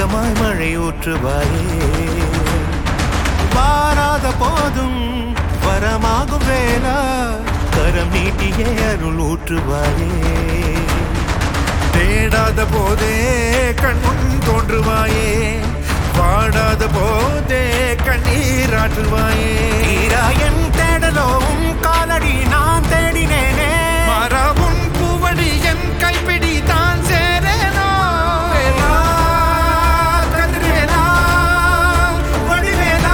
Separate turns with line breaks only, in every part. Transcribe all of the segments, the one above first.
வரமாய் மழை ஊற்றுவாயே வாராத போதும் வரமாகும் வேளா கரம் நீட்டியே அருள் ஊற்றுவாயே
தேடாத போதே கண்முன் தோன்றுவாயே வாடாத போதே கண்ணீராற்றுவாயே
தீராயன் தேடலோவும் காலடி நான் தேடினேனே
மாறாவும் பூவடி என் கைப்பிடி தான் சேரேனோ
வேலா, கதிர்வேலா, வடிவேலா.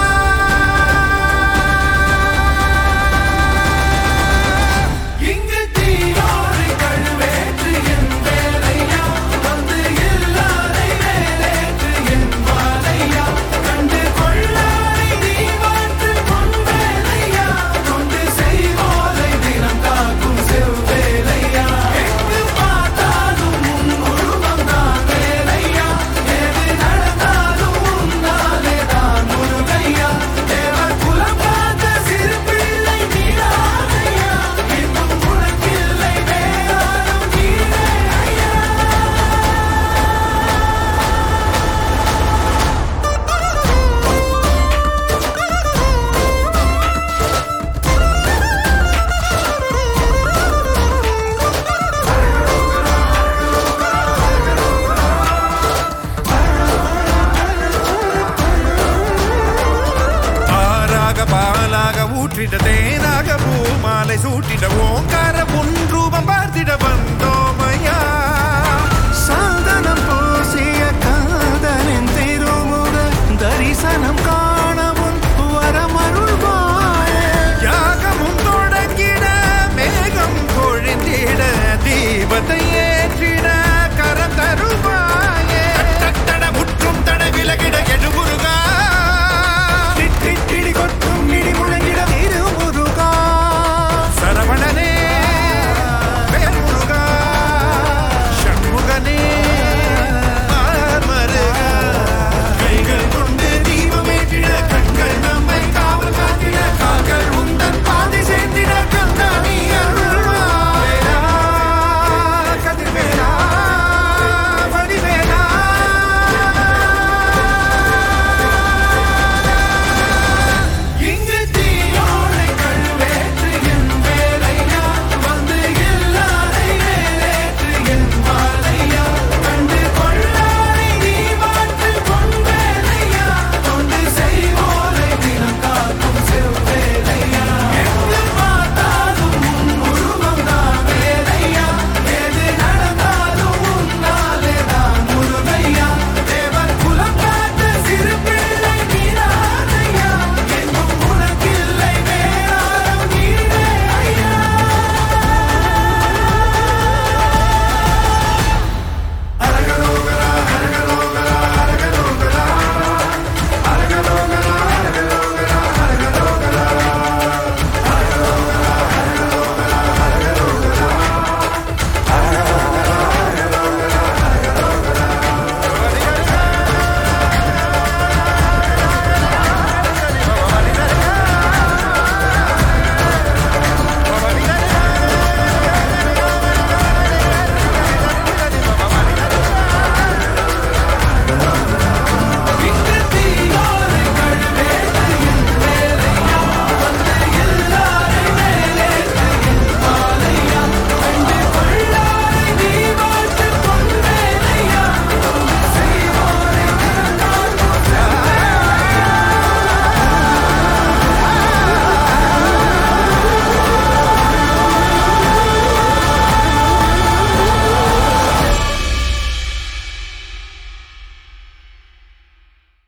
இங்கு தீயோடு கழுவேற்று என் வேலையா வந்து இல்லாதை வேலேற்று என் வாழையா கண்டு கொள்ளாரை நீ மாற்று பொன் வேலையா கொண்டு செய்வோரை தினம் காக்கும் செவ்வேலையா எங்கு பார்த்தாலும் உன் உருவம் தான் வேலையா எது நடந்தாலும் உன்னாலே தான் முருகையா தேவர் குலம் காத்த சிறு பிள்ளை நீராதையா இன்னும் உனக்கில்லை வேறாரும் நீரே ஐயா
ஆறாக பாலாக ஊற்றிட தேனாக பூமாலை சூட்டிட ஓங்கார உன் ரூபம் பார்த்திட வந்தோ